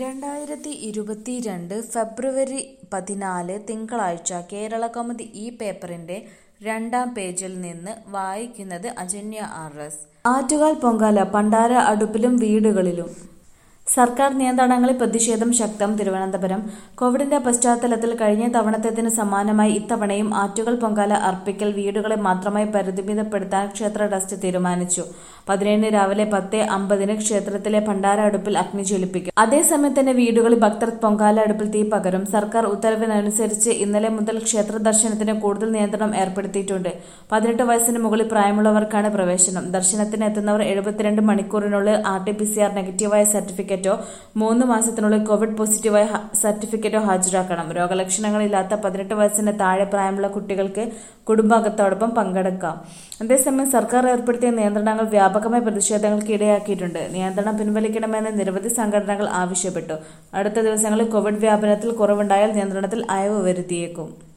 രണ്ടായിരത്തി ഇരുപത്തിരണ്ട് ഫെബ്രുവരി പതിനാല് തിങ്കളാഴ്ച കേരളകൗമുദി ഈ പേപ്പറിന്റെ രണ്ടാം പേജിൽ നിന്ന് വായിക്കുന്നത് അജന്യ ആർ എസ്. ആറ്റുകാൽ പൊങ്കാല പണ്ടാര അടുപ്പിലും വീടുകളിലും സർക്കാർ നിയന്ത്രണങ്ങളിൽ പ്രതിഷേധം ശക്തം തിരുവനന്തപുരം കോവിഡിന്റെ പശ്ചാത്തലത്തിൽ കഴിഞ്ഞ തവണത്തേതിന് സമാനമായി ഇത്തവണയും ആറ്റുകാൽ പൊങ്കാല അർപ്പിക്കൽ വീടുകളെ മാത്രമായി പരിമിതപ്പെടുത്താൻ ക്ഷേത്ര ട്രസ്റ്റ് തീരുമാനിച്ചു. പതിനേഴിന് രാവിലെ പത്തേ അമ്പതിന് ക്ഷേത്രത്തിലെ ഭണ്ഡാര അടുപ്പിൽ അഗ്നി ജ്വലിപ്പിക്കും. അതേസമയം തന്നെ വീടുകളിൽ ഭക്തർ പൊങ്കാല അടുപ്പിൽ തീ പകരും. സർക്കാർ ഉത്തരവിനനുസരിച്ച് ഇന്നലെ മുതൽ ക്ഷേത്ര ദർശനത്തിന് കൂടുതൽ നിയന്ത്രണം ഏർപ്പെടുത്തിയിട്ടുണ്ട്. പതിനെട്ട് വയസ്സിന് മുകളിൽ പ്രായമുള്ളവർക്കാണ് പ്രവേശനം. ദർശനത്തിന് എത്തുന്നവർ എഴുപത്തിരണ്ട് മണിക്കൂറിനുള്ളിൽ ആർടിപിസിആർ നെഗറ്റീവായ സർട്ടിഫിക്കറ്റോ മൂന്ന് മാസത്തിനുള്ളിൽ കോവിഡ് പോസിറ്റീവായ സർട്ടിഫിക്കറ്റോ ഹാജരാക്കണം. രോഗലക്ഷണങ്ങളില്ലാത്ത പതിനെട്ട് വയസ്സിന് താഴെ പ്രായമുള്ള കുട്ടികൾക്ക് കുടുംബാംഗത്തോടൊപ്പം പങ്കെടുക്കാം. അതേസമയം സർക്കാർ ഏർപ്പെടുത്തിയ നിയന്ത്രണങ്ങൾ വ്യാപകമായ പ്രതിഷേധങ്ങൾക്ക് ഇടയാക്കിയിട്ടുണ്ട്. നിയന്ത്രണം പിൻവലിക്കണമെന്ന് നിരവധി സംഘടനകൾ ആവശ്യപ്പെട്ടു. അടുത്ത ദിവസങ്ങളിൽ കോവിഡ് വ്യാപനത്തിൽ കുറവുണ്ടായാൽ നിയന്ത്രണത്തിൽ അയവ് വരുത്തിയേക്കും.